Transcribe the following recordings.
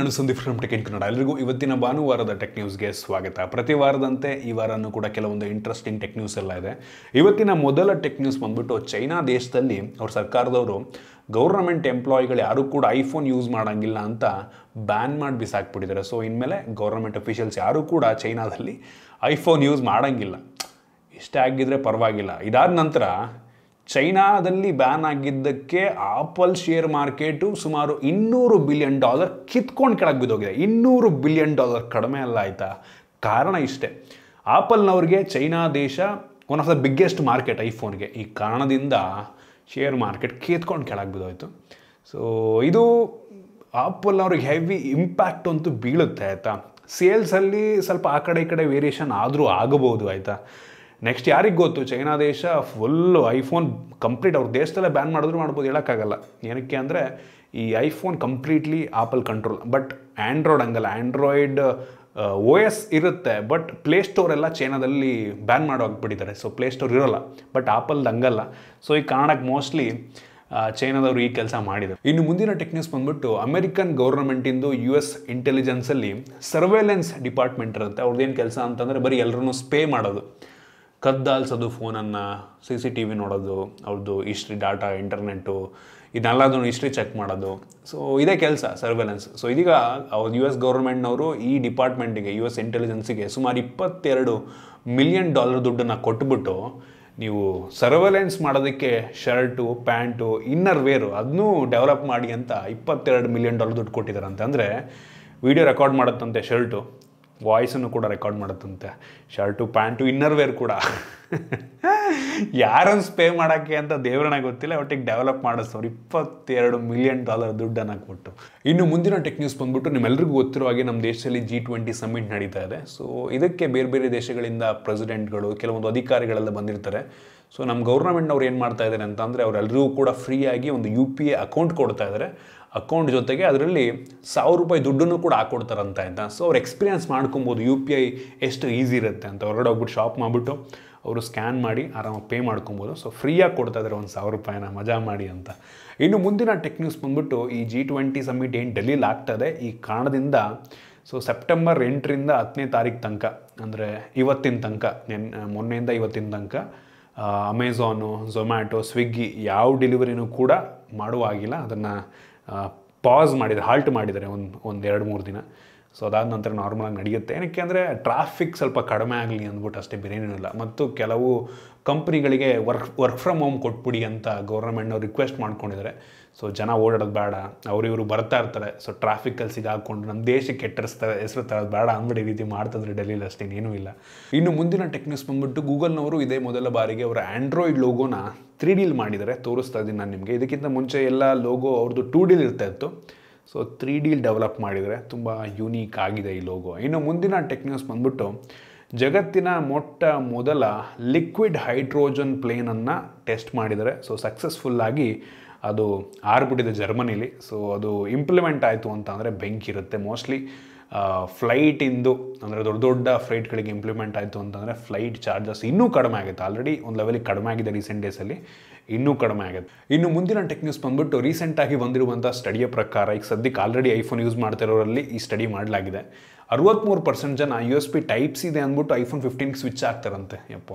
ನಾನು Sandeep from tech in Kannada ಎಲ್ರಿಗೂ ಇವತ್ತಿನ ಭಾನುವಾರದ ಟೆಕ್ ನ್ಯೂಸ್ಗೆ ಸ್ವಾಗತ ಪ್ರತಿ ವಾರದಂತೆ ಈ ವಾರನೂ ಕೂಡ ಕೆಲವೊಂದು ಇಂಟ್ರೆಸ್ಟಿಂಗ್ ಟೆಕ್ ನ್ಯೂಸ್ ಎಲ್ಲ ಇದೆ ಇವತ್ತಿನ ಮೊದಲ ಟೆಕ್ ನ್ಯೂಸ್ ಬಂದ್ಬಿಟ್ಟು ಚೈನಾ ದೇಶದಲ್ಲಿ ಅವ್ರ ಸರ್ಕಾರದವರು ಗೌರ್ನಮೆಂಟ್ ಎಂಪ್ಲಾಯಿಗಳು ಯಾರೂ ಕೂಡ ಐಫೋನ್ ಯೂಸ್ ಮಾಡೋಂಗಿಲ್ಲ ಅಂತ ಬ್ಯಾನ್ ಮಾಡಿ ಬಿಸಾಕ್ಬಿಟ್ಟಿದ್ದಾರೆ ಸೊ ಇನ್ಮೇಲೆ ಗೌರ್ನಮೆಂಟ್ ಅಫಿಷಿಯಲ್ಸ್ ಯಾರೂ ಕೂಡ ಚೈನಾದಲ್ಲಿ ಐಫೋನ್ ಯೂಸ್ ಮಾಡೋಂಗಿಲ್ಲ ಇಷ್ಟೇ ಆಗಿದ್ರೆ ಪರವಾಗಿಲ್ಲ ಇದಾದ ನಂತರ ಚೈನಾದಲ್ಲಿ ಬ್ಯಾನ್ ಆಗಿದ್ದಕ್ಕೆ ಆಪಲ್ ಶೇರ್ ಮಾರ್ಕೆಟು ಸುಮಾರು ಇನ್ನೂರು ಬಿಲಿಯನ್ ಡಾಲರ್ ಕಿತ್ಕೊಂಡು ಕೆಳಗೆ ಬಿದ್ದೋಗಿದೆ ಇನ್ನೂರು ಬಿಲಿಯನ್ ಡಾಲರ್ ಕಡಿಮೆ ಅಲ್ಲ ಆಯಿತಾ ಕಾರಣ ಇಷ್ಟೇ ಆಪಲ್ನವ್ರಿಗೆ ಚೈನಾ ದೇಶ one of the biggest market ಐಫೋನ್ಗೆ ಈ ಕಾರಣದಿಂದ ಶೇರ್ ಮಾರ್ಕೆಟ್ ಕಿತ್ಕೊಂಡು ಕೆಳಗೆ ಬಿದ್ದೋಯ್ತು ಸೊ ಇದು ಆಪಲ್ ಅವ್ರಿಗೆ ಹೆವಿ ಇಂಪ್ಯಾಕ್ಟ್ ಅಂತೂ ಬೀಳುತ್ತೆ ಆಯಿತಾ ಸೇಲ್ಸಲ್ಲಿ ಸ್ವಲ್ಪ ಆ ಕಡೆ ಈ ಕಡೆ ವೇರಿಯೇಷನ್ ಆದರೂ ಆಗಬಹುದು ಆಯಿತಾ ನೆಕ್ಸ್ಟ್ ಯಾರಿಗೆ ಗೊತ್ತು ಚೈನಾ ದೇಶ ಫುಲ್ಲು ಐಫೋನ್ ಕಂಪ್ಲೀಟ್ ಅವ್ರ ದೇಶದಲ್ಲೇ ಬ್ಯಾನ್ ಮಾಡಿದ್ರು ಮಾಡ್ಬೋದು ಹೇಳೋಕ್ಕಾಗಲ್ಲ ಏನಕ್ಕೆ ಅಂದರೆ ಈ iPhone completely Apple control but Android ಹಂಗಲ್ಲ ಆ್ಯಂಡ್ರಾಯ್ಡ್ ಓ ಎಸ್ ಇರುತ್ತೆ ಬಟ್ ಪ್ಲೇಸ್ಟೋರ್ ಎಲ್ಲ ಚೈನಾದಲ್ಲಿ ಬ್ಯಾನ್ ಮಾಡೋಗ್ಬಿಟ್ಟಿದ್ದಾರೆ ಸೊ ಪ್ಲೇಸ್ಟೋರ್ ಇರೋಲ್ಲ ಬಟ್ ಆಪಲ್ದು ಹಂಗಲ್ಲ ಸೊ ಈ ಕಾರಣಕ್ಕೆ ಮೋಸ್ಟ್ಲಿ ಚೈನಾದವರು ಈ ಕೆಲಸ ಮಾಡಿದರು ಇನ್ನು ಮುಂದಿನ ಟೆಕ್ನಿಕ್ಸ್ ಬಂದ್ಬಿಟ್ಟು ಅಮೆರಿಕನ್ ಗೌರ್ನಮೆಂಟಿಂದು ಯು ಎಸ್ ಇಂಟೆಲಿಜೆನ್ಸಲ್ಲಿ ಸರ್ವೇಲೆನ್ಸ್ ಡಿಪಾರ್ಟ್ಮೆಂಟ್ ಇರುತ್ತೆ ಅವ್ರದ್ದೇನು ಕೆಲಸ ಅಂತಂದರೆ ಬರೀ ಎಲ್ಲರೂ ಸ್ಪೇ ಮಾಡೋದು ಕದ್ದಾಲ್ಸೋದು ಫೋನನ್ನು ಸಿ ಸಿ ಟಿ ವಿ ನೋಡೋದು ಅವ್ರದ್ದು ಹಿಸ್ಟ್ರಿ ಡಾಟಾ ಇಂಟರ್ನೆಟ್ಟು ಇದನ್ನೆಲ್ಲದನ್ನು ಹಿಸ್ಟ್ರಿ ಚೆಕ್ ಮಾಡೋದು ಸೊ ಇದೇ ಕೆಲಸ ಸರ್ವೆಲೆನ್ಸ್ ಸೊ ಇದೀಗ ಅವ್ರು ಯು ಎಸ್ ಗೌರ್ಮೆಂಟ್ನವರು ಈ ಡಿಪಾರ್ಟ್ಮೆಂಟಿಗೆ ಯು ಎಸ್ ಇಂಟೆಲಿಜೆನ್ಸಿಗೆ ಸುಮಾರು ಇಪ್ಪತ್ತೆರಡು ಮಿಲಿಯನ್ ಡಾಲರ್ ದುಡ್ಡನ್ನು ಕೊಟ್ಬಿಟ್ಟು ನೀವು ಸರ್ವೆಲೆನ್ಸ್ ಮಾಡೋದಕ್ಕೆ ಶರ್ಟು ಪ್ಯಾಂಟು ಇನ್ನರ್ ವೇರು ಅದನ್ನೂ ಡೆವಲಪ್ ಮಾಡಿ ಅಂತ ಇಪ್ಪತ್ತೆರಡು ಮಿಲಿಯನ್ ಡಾಲರ್ ದುಡ್ಡು ಕೊಟ್ಟಿದ್ದಾರಂತೆ ಅಂದರೆ ವಿಡಿಯೋ ರೆಕಾರ್ಡ್ ಮಾಡುತ್ತಂತೆ ಶರ್ಟು ವಾಯ್ಸನ್ನು ಕೂಡ ರೆಕಾರ್ಡ್ ಮಾಡುತ್ತಂತೆ ಶರ್ಟು ಪ್ಯಾಂಟು ಇನ್ನರ್ ವೇರ್ ಕೂಡ ಯಾರನ್ನು ಸ್ಪೇ ಮಾಡೋಕ್ಕೆ ಅಂತ ದೇವ್ರನ್ನ ಗೊತ್ತಿಲ್ಲ ಒಟ್ಟಿಗೆ ಡೆವಲಪ್ ಮಾಡಿಸೋರು ಇಪ್ಪತ್ತೆರಡು ಮಿಲಿಯನ್ ಡಾಲರ್ ದುಡ್ಡನ್ನು ಕೊಟ್ಟು ಇನ್ನು ಮುಂದಿನ ಟೆಕ್ ನ್ಯೂಸ್ ಬಂದ್ಬಿಟ್ಟು ನಿಮ್ಮೆಲ್ರಿಗೂ ಗೊತ್ತಿರೋ ಹಾಗೆ ನಮ್ಮ ದೇಶದಲ್ಲಿ ಜಿ ಟ್ವೆಂಟಿ ಸಮ್ಮಿಟ್ ನಡೀತಾ ಇದೆ ಸೊ ಇದಕ್ಕೆ ಬೇರೆ ಬೇರೆ ದೇಶಗಳಿಂದ ಪ್ರೆಸಿಡೆಂಟ್ಗಳು ಕೆಲವೊಂದು ಅಧಿಕಾರಿಗಳೆಲ್ಲ ಬಂದಿರ್ತಾರೆ ಸೊ ನಮ್ಮ ಗೌರ್ನಮೆಂಟ್ನವ್ರು ಏನು ಮಾಡ್ತಾ ಇದ್ದಾರೆ ಅಂತಂದರೆ ಅವರೆಲ್ಲರಿಗೂ ಕೂಡ ಫ್ರೀಯಾಗಿ ಒಂದು ಯು ಪಿ ಐ ಅಕೌಂಟ್ ಕೊಡ್ತಾ ಇದ್ದಾರೆ ಅಕೌಂಟ್ ಜೊತೆಗೆ ಅದರಲ್ಲಿ ಸಾವಿರ ರೂಪಾಯಿ ದುಡ್ಡನ್ನು ಕೂಡ ಹಾಕ್ಕೊಡ್ತಾರಂತ ಆಯ್ತಾ ಸೊ ಅವ್ರು ಎಕ್ಸ್ಪೀರಿಯನ್ಸ್ ಮಾಡ್ಕೊಬೋದು ಯು ಪಿ ಐ ಎಷ್ಟು ಈಸಿ ಇರುತ್ತೆ ಅಂತ ಹೊರಗಡೆ ಹೋಗ್ಬಿಟ್ಟು ಶಾಪ್ ಮಾಡಿಬಿಟ್ಟು ಅವರು ಸ್ಕ್ಯಾನ್ ಮಾಡಿ ಆರಾಮಾಗಿ ಪೇ ಮಾಡ್ಕೊಬೋದು ಸೊ ಫ್ರೀಯಾಗಿ ಕೊಡ್ತಾ ಇದ್ದಾರೆ ಒಂದು ಸಾವಿರ ರೂಪಾಯಿನ ಮಜಾ ಮಾಡಿ ಅಂತ ಇನ್ನು ಮುಂದಿನ ಟೆಕ್ ನ್ಯೂಸ್ ಬಂದ್ಬಿಟ್ಟು ಈ ಜಿ ಟ್ವೆಂಟಿ ಸಮ್ಮಿಟ್ ಏನು ಡೆಲ್ಲಿಲಿ ಆಗ್ತದೆ ಈ ಕಾರಣದಿಂದ ಸೊ ಸೆಪ್ಟೆಂಬರ್ ಎಂಟರಿಂದ ಹತ್ತನೇ ತಾರೀಕು ತನಕ ಅಂದರೆ ಇವತ್ತಿನ ತನಕ ನೆನ್ ಮೊನ್ನೆಯಿಂದ ಇವತ್ತಿನ ತನಕ ಅಮೆಝಾನು ಝೊಮ್ಯಾಟೊ ಸ್ವಿಗ್ಗಿ ಯಾವ ಡೆಲಿವರಿನೂ ಕೂಡ ಮಾಡುವ ಆಗಿಲ್ಲ ಅದನ್ನು ಪಾಸ್ ಮಾಡಿದ್ದಾರೆ ಹಾಲ್ಟ್ ಮಾಡಿದ್ದಾರೆ ಒಂದು ಒಂದು ಎರಡು ಮೂರು ದಿನ ಸೊ ಅದಾದ ನಂತರ ನಾರ್ಮಲಾಗಿ ನಡೆಯುತ್ತೆ ಏನಕ್ಕೆ ಅಂದರೆ ಟ್ರಾಫಿಕ್ ಸ್ವಲ್ಪ ಕಡಿಮೆ ಆಗಲಿ ಅಂದ್ಬಿಟ್ಟು ಅಷ್ಟೇ ಬೇರೇನೂ ಇಲ್ಲ ಮತ್ತು ಕೆಲವು ಕಂಪ್ನಿಗಳಿಗೆ ವರ್ಕ್ ವರ್ಕ್ ಫ್ರಮ್ ಹೋಮ್ ಕೊಟ್ಬಿಡಿ ಅಂತ ಗೌರ್ಮೆಂಟ್ನವ್ರು ರಿಕ್ವೆಸ್ಟ್ ಮಾಡ್ಕೊಂಡಿದ್ದಾರೆ ಸೊ ಜನ ಓಡಾಡೋದು ಬೇಡ ಅವರು ಇವರು ಬರ್ತಾ ಇರ್ತಾರೆ ಸೊ ಟ್ರಾಫಿಕಲ್ಲಿ ಸಿಗಾಕೊಂಡು ನಮ್ಮ ದೇಶಕ್ಕೆ ಕೆಟ್ಟರಿಸ್ತಾರೆ ಹೆಸರು ತರೋದು ಬೇಡ ಅಂದ್ಬಿಟ್ಟು ಈ ರೀತಿ ಮಾಡ್ತಿದ್ರೆ ಡೆಲ್ಲಿಲಿ ಅಷ್ಟೇನೇನೂ ಇಲ್ಲ ಇನ್ನು ಮುಂದಿನ ಟೆಕ್ನಿಕ್ಸ್ ಬಂದ್ಬಿಟ್ಟು ಗೂಗಲ್ನವರು ಇದೇ ಮೊದಲ ಬಾರಿಗೆ ಅವರ ಆ್ಯಂಡ್ರಾಯ್ಡ್ ಲೋಗೋನ ತ್ರೀ ಡೀಲ್ ಮಾಡಿದ್ದಾರೆ ತೋರಿಸ್ತಾ ಇದ್ದೀನಿ ನಾನು ನಿಮಗೆ ಇದಕ್ಕಿಂತ ಮುಂಚೆ ಎಲ್ಲ ಲೋಗೋ ಅವ್ರದ್ದು ಟೂ ಡೀಲ್ ಇರ್ತಾ ಇತ್ತು ಸೊ ತ್ರೀ ಡೀಲ್ ಡೆವಲಪ್ ಮಾಡಿದರೆ ತುಂಬ ಯೂನೀಕ್ ಆಗಿದೆ ಈ ಲೋಗೋ ಇನ್ನು ಮುಂದಿನ ಟೆಕ್ನಿಕ್ಸ್ ಬಂದ್ಬಿಟ್ಟು ಜಗತ್ತಿನ ಮೊಟ್ಟ ಮೊದಲ ಲಿಕ್ವಿಡ್ ಹೈಡ್ರೋಜನ್ ಪ್ಲೇನನ್ನು ಟೆಸ್ಟ್ ಮಾಡಿದ್ದಾರೆ ಸೊ ಸಕ್ಸಸ್ಫುಲ್ಲಾಗಿ ಅದು ಆರ್ಬಿಟ್ಟಿದೆ ಜರ್ಮನಿಲಿ ಸೊ ಅದು ಇಂಪ್ಲಿಮೆಂಟ್ ಆಯಿತು ಅಂತ ಅಂದರೆ ಬೆಂಕಿ ಇರುತ್ತೆ ಮೋಸ್ಟ್ಲಿ ಫ್ಲೈಟಿಂದು ಅಂದರೆ ದೊಡ್ಡ ದೊಡ್ಡ ಫ್ಲೈಟ್ಗಳಿಗೆ ಇಂಪ್ಲಿಮೆಂಟ್ ಆಯಿತು ಅಂತಂದರೆ ಫ್ಲೈಟ್ ಚಾರ್ಜಸ್ ಇನ್ನೂ ಕಡಿಮೆ ಆಗುತ್ತೆ ಆಲ್ರೆಡಿ ಒಂದು ಲೆವೆಲಿಗೆ ಕಡಿಮೆ ಆಗಿದೆ ರೀಸೆಂಟ್ ಡೇಸಲ್ಲಿ ಇನ್ನೂ ಕಡಿಮೆ ಆಗುತ್ತೆ ಇನ್ನು ಮುಂದಿನ ಟೆಕ್ ನ್ಯೂಸ್ ಬಂದ್ಬಿಟ್ಟು ರೀಸೆಂಟಾಗಿ ಬಂದಿರುವಂಥ ಸ್ಟಡಿಯ ಪ್ರಕಾರ ಈಗ ಸದ್ಯಕ್ಕೆ ಆಲ್ರೆಡಿ ಐಫೋನ್ ಯೂಸ್ ಮಾಡ್ತಿರೋರಲ್ಲಿ ಈ ಸ್ಟಡಿ ಮಾಡಲಾಗಿದೆ ಅರವತ್ತ್ಮೂರು ಪರ್ಸೆಂಟ್ ಜನ ಯು ಎಸ್ ಪಿ ಟೈಪ್ಸ್ ಇದೆ ಅಂದ್ಬಿಟ್ಟು ಐಫೋನ್ ಫಿಫ್ಟೀನ್ಗೆ ಸ್ವಿಚ್ ಆಗ್ತಾರಂತೆ ಯಪ್ಪ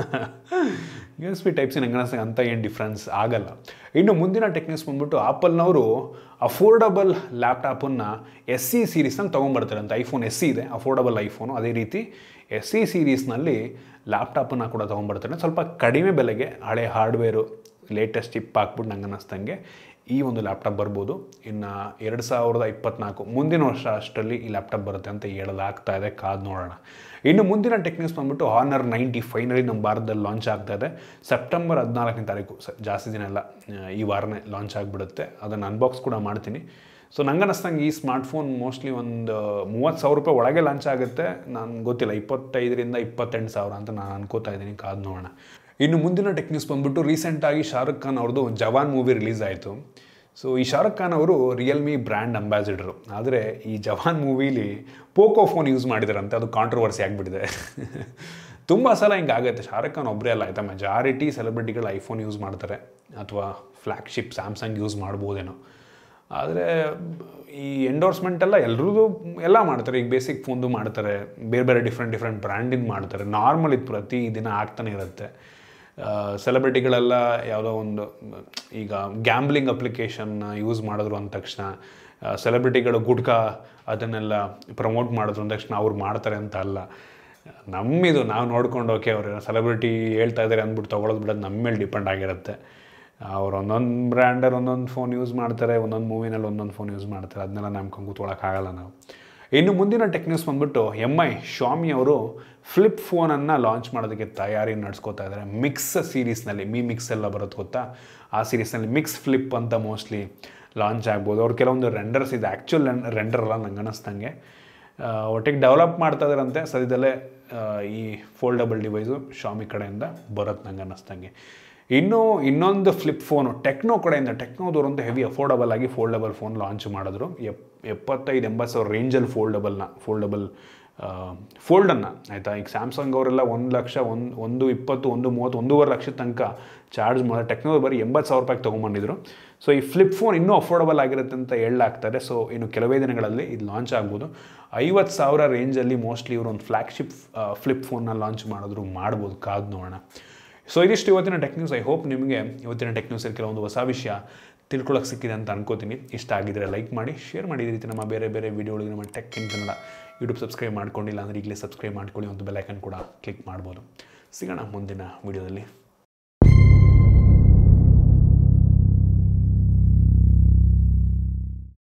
ಯು ಎಸ್ ಪಿ ಟೈಪ್ಸ್ ನಂಗೆ ಅನಿಸ್ತಂಗೆ ಅಂತ ಏನು ಡಿಫ್ರೆನ್ಸ್ ಆಗಲ್ಲ ಇನ್ನು ಮುಂದಿನ ಟೆಕ್ನಿಕ್ಸ್ ಬಂದ್ಬಿಟ್ಟು ಆಪಲ್ನವರು ಅಫೋರ್ಡಬಲ್ ಲ್ಯಾಪ್ಟಾಪನ್ನು ಎಸ್ ಸಿ ಸೀರೀಸ್ನಲ್ಲಿ ತೊಗೊಂಬರ್ತಾರೆ ಅಂತ ಐಫೋನ್ ಎಸ್ ಸಿ ಇದೆ ಅಫೋರ್ಡಬಲ್ ಐಫೋನು ಅದೇ ರೀತಿ ಎಸ್ ಸಿ ಸೀರೀಸ್ನಲ್ಲಿ ಲ್ಯಾಪ್ಟಾಪನ್ನು ಕೂಡ ತೊಗೊಂಬರ್ತಾರೆ ಸ್ವಲ್ಪ ಕಡಿಮೆ ಬೆಲೆಗೆ ಹಳೆ ಹಾರ್ಡ್ವೇರು ಲೇಟೆಸ್ಟ್ ಚಿಪ್ ಹಾಕ್ಬಿಟ್ಟು ನಂಗೆ ಅನ್ನಿಸ್ತಂಗೆ ಈ ಒಂದು ಲ್ಯಾಪ್ಟಾಪ್ ಬರ್ಬೋದು ಇನ್ನು ಎರಡು ಸಾವಿರದ ಇಪ್ಪತ್ನಾಲ್ಕು ಮುಂದಿನ ವರ್ಷ ಅಷ್ಟರಲ್ಲಿ ಈ ಲ್ಯಾಪ್ಟಾಪ್ ಬರುತ್ತೆ ಅಂತ ಹೇಳಲಾಗ್ತಾ ಇದೆ ಕಾದು ನೋಡೋಣ ಇನ್ನು ಮುಂದಿನ ಟೆಕ್ನಿಕ್ಸ್ ಬಂದ್ಬಿಟ್ಟು ಹಾನರ್ ನೈಂಟಿ ಫೈನಲಿ ನಮ್ಮ ಭಾರತದಲ್ಲಿ ಲಾಂಚ್ ಆಗ್ತಾ ಇದೆ ಸೆಪ್ಟೆಂಬರ್ ಹದಿನಾಲ್ಕನೇ ತಾರೀಕು ಸ ಜಾಸ್ತಿ ದಿನ ಎಲ್ಲ ಈ ವಾರನೇ ಲಾಂಚ್ ಆಗಿಬಿಡುತ್ತೆ ಅದನ್ನು ಅನ್ಬಾಕ್ಸ್ ಕೂಡ ಮಾಡ್ತೀನಿ ಸೊ ನಂಗೆ ಅನ್ನಿಸ್ತಂಗೆ ಈ ಸ್ಮಾರ್ಟ್ಫೋನ್ ಮೋಸ್ಟ್ಲಿ ಒಂದು ಮೂವತ್ತು ಸಾವಿರ ರೂಪಾಯಿ ಒಳಗೆ ಲಾಂಚ್ ಆಗುತ್ತೆ ನಾನು ಗೊತ್ತಿಲ್ಲ ಇಪ್ಪತ್ತೈದರಿಂದ ಇಪ್ಪತ್ತೆಂಟು ಸಾವಿರ ಅಂತ ನಾನು ಅನ್ಕೋತಾ ಇದ್ದೀನಿ ಕಾದು ನೋಡೋಣ ಇನ್ನು ಮುಂದಿನ ಟೆಕ್ ನ್ಯೂಸ್ ಬಂದ್ಬಿಟ್ಟು ರೀಸೆಂಟಾಗಿ ಶಾರುಖ್ ಖಾನ್ ಅವ್ರದ್ದು ಜವಾನ್ ಮೂವಿ ರಿಲೀಸ್ ಆಯಿತು ಸೊ ಈ ಶಾರುಖ್ ಖಾನ್ ಅವರು ರಿಯಲ್ಮಿ ಬ್ರ್ಯಾಂಡ್ ಅಂಬಾಸಿಡರು ಆದರೆ ಈ ಜವಾನ್ ಮೂವಿಲಿ ಪೋಕೋ ಫೋನ್ ಯೂಸ್ ಮಾಡಿದಾರಂತೆ ಅದು ಕಾಂಟ್ರವರ್ಸಿ ಆಗಿಬಿಟ್ಟಿದೆ ತುಂಬ ಸಲ ಹಿಂಗಾಗುತ್ತೆ ಶಾರುಖ್ ಖಾನ್ ಒಬ್ಬರೇ ಅಲ್ಲ ಆಯಿತಾ ಮೆಜಾರಿಟಿ ಸೆಲೆಬ್ರಿಟಿಗಳು ಐಫೋನ್ ಯೂಸ್ ಮಾಡ್ತಾರೆ ಅಥವಾ ಫ್ಲ್ಯಾಗ್ಶಿಪ್ ಸ್ಯಾಮ್ಸಂಗ್ ಯೂಸ್ ಮಾಡ್ಬೋದೇನೋ ಆದರೆ ಈ ಎಂಡೋರ್ಸ್ಮೆಂಟ್ ಎಲ್ಲ ಎಲ್ರದ್ದು ಎಲ್ಲ ಮಾಡ್ತಾರೆ ಈಗ ಬೇಸಿಕ್ ಫೋನ್ದು ಮಾಡ್ತಾರೆ ಬೇರೆ ಬೇರೆ ಡಿಫ್ರೆಂಟ್ ಡಿಫ್ರೆಂಟ್ ಬ್ರ್ಯಾಂಡಿಂದು ಮಾಡ್ತಾರೆ ನಾರ್ಮಲ್ ಇದು ಪ್ರತಿ ದಿನ ಆಗ್ತಾನೆ ಇರುತ್ತೆ ಸೆಲೆಬ್ರಿಟಿಗಳೆಲ್ಲ ಯಾವುದೋ ಒಂದು ಈಗ ಗ್ಯಾಂಬ್ಲಿಂಗ್ ಅಪ್ಲಿಕೇಶನ್ನ ಯೂಸ್ ಮಾಡಿದ್ರು ಅಂದ ತಕ್ಷಣ ಸೆಲೆಬ್ರಿಟಿಗಳು ಗುಡ್ಕ ಅದನ್ನೆಲ್ಲ ಪ್ರಮೋಟ್ ಮಾಡಿದ್ರು ಅಂದ ತಕ್ಷಣ ಅವ್ರು ಮಾಡ್ತಾರೆ ಅಂತ ಅಲ್ಲ ನಮ್ಮಿದು ನಾವು ನೋಡ್ಕೊಂಡು ಓಕೆ ಅವ್ರು ಸೆಲೆಬ್ರಿಟಿ ಹೇಳ್ತಾ ಇದ್ದಾರೆ ಅಂದ್ಬಿಟ್ಟು ತೊಗೊಳೋದು ಬಿಡೋದು ನಮ್ಮ ಮೇಲೆ ಡಿಪೆಂಡ್ ಆಗಿರುತ್ತೆ ಅವ್ರು ಒಂದೊಂದು ಬ್ರ್ಯಾಂಡಲ್ಲಿ ಒಂದೊಂದು ಫೋನ್ ಯೂಸ್ ಮಾಡ್ತಾರೆ ಒಂದೊಂದು ಮೂವಿನಲ್ಲಿ ಒಂದೊಂದು ಫೋನ್ ಯೂಸ್ ಮಾಡ್ತಾರೆ ಅದನ್ನೆಲ್ಲ ನಮ್ಕೊಂಡು ಕೂತ್ಕೊಳ್ಳೋಕ್ಕಾಗಲ್ಲ ನಾವು ಇನ್ನು ಮುಂದಿನ ಟೆಕ್ ನ್ಯೂಸ್ ಬಂದ್ಬಿಟ್ಟು ಎಮ್ ಐ ಶಾಮಿ ಅವರು ಫ್ಲಿಪ್ ಫೋನನ್ನು ಲಾಂಚ್ ಮಾಡೋದಕ್ಕೆ ತಯಾರಿ ನಡೆಸ್ಕೋತಾ ಇದ್ದಾರೆ ಮಿಕ್ಸ್ ಸೀರೀಸ್ನಲ್ಲಿ ಮೀ ಮಿಕ್ಸ್ ಎಲ್ಲ ಬರುತ್ತೆ ಗೊತ್ತಾ ಆ ಸೀರೀಸ್ನಲ್ಲಿ ಮಿಕ್ಸ್ ಫ್ಲಿಪ್ ಅಂತ ಮೋಸ್ಟ್ಲಿ ಲಾಂಚ್ ಆಗ್ಬೋದು ಅವ್ರು ಕೆಲವೊಂದು ರೆಂಡರ್ಸ್ ಇದೆ ಆ್ಯಕ್ಚುಲ್ ರೆಂಡರ್ ಅಲ್ಲ ನಂಗೆ ಅನ್ನಿಸ್ದಂಗೆ ಒಟ್ಟಿಗೆ ಡೆವಲಪ್ ಮಾಡ್ತಾ ಇದ್ದಾರಂತೆ ಸದ್ಯದಲ್ಲೇ ಆ, ಈ ಫೋಲ್ಡಬಲ್ ಡಿವೈಸು ಶಾಮಿ ಕಡೆಯಿಂದ ಬರುತ್ತೆ ನಂಗೆ ಅನ್ನಿಸ್ದಂಗೆ ಇನ್ನು ಇನ್ನೊಂದು ಫ್ಲಿಪ್ ಫೋನು ಟೆಕ್ನೋ ಕಡೆಯಿಂದ ಟೆಕ್ನೋದವರಂತೂ ಹೆವಿ ಅಫೋರ್ಡಬಲ್ ಆಗಿ ಫೋಲ್ಡಬಲ್ ಫೋನ್ ಲಾಂಚ್ ಮಾಡಿದ್ರು ಎಪ್ ಎಪ್ಪತ್ತೈದು ಎಂಬತ್ತು ಸಾವಿರ ರೇಂಜಲ್ಲಿ ಫೋಲ್ಡಬಲ್ನ ಫೋಲ್ಡಬಲ್ ಫೋಲ್ಡನ್ನು ಆಯಿತಾ ಈಗ ಸ್ಯಾಮ್ಸಂಗ್ ಅವರೆಲ್ಲ ಒಂದು ಲಕ್ಷ ಒಂದು ಒಂದು ಇಪ್ಪತ್ತು ಒಂದು ಮೂವತ್ತು ಒಂದೂವರೆ ಲಕ್ಷದ ತನಕ ಚಾರ್ಜ್ ಮಾಡಿ ಟೆಕ್ನೋ ಬರೀ ಎಂಬತ್ತು ಸಾವಿರ ರೂಪಾಯಿಗೆ ತೊಗೊಂಬಂದಿದ್ರು ಸೊ ಈ ಫ್ಲಿಪ್ ಫೋನ್ ಇನ್ನೂ ಅಫೋರ್ಡಬಲ್ ಆಗಿರುತ್ತೆ ಅಂತ ಹೇಳಲಾಗ್ತಾರೆ ಸೊ ಇನ್ನು ಕೆಲವೇ ದಿನಗಳಲ್ಲಿ ಇದು ಲಾಂಚ್ ಆಗ್ಬೋದು ಐವತ್ತು ಸಾವಿರ ರೇಂಜಲ್ಲಿ ಮೋಸ್ಟ್ಲಿ ಇವರು ಒಂದು ಫ್ಲ್ಯಾಗ್ಶಿಪ್ ಫ್ಲಿಪ್ ಫೋನ್ನ ಲಾಂಚ್ ಮಾಡಿದ್ರು ಮಾಡ್ಬೋದು ಕಾದು ನೋಡೋಣ ಸೊ ಇದಿಷ್ಟು ಇವತ್ತಿನ ಟೆಕ್ ನ್ಯೂಸ್ ಐ ಹೋಪ್ ನಿಮಗೆ ಇವತ್ತಿನ ಟೆಕ್ ನ್ಯೂಸಲ್ಲಿ ಕೆಲವೊಂದು ಹೊಸ ವಿಷಯ ತಿಳ್ಕೊಳಕ್ಕೆ ಸಿಕ್ಕಿದೆ ಅಂತ ಅನ್ಕೋತೀನಿ ಇಷ್ಟ ಆಗಿದ್ರೆ ಲೈಕ್ ಮಾಡಿ ಶೇರ್ ಮಾಡಿ ಈ ರೀತಿ ನಮ್ಮ ಬೇರೆ ಬೇರೆ ವೀಡಿಯೋಗಳಿಗೆ ನಮ್ಮ tech in Kannada YouTube subscribe ಮಾಡ್ಕೊಂಡಿಲ್ಲ ಅಂದರೆ ಈಗಲೇ ಸಬ್ಸ್ಕ್ರೈಬ್ ಮಾಡ್ಕೊಳ್ಳಿ ಒಂದು ಬೆಲೈಕನ್ ಕೂಡ ಕ್ಲಿಕ್ ಮಾಡ್ಬೋದು ಸಿಗೋಣ ಮುಂದಿನ ವೀಡಿಯೋದಲ್ಲಿ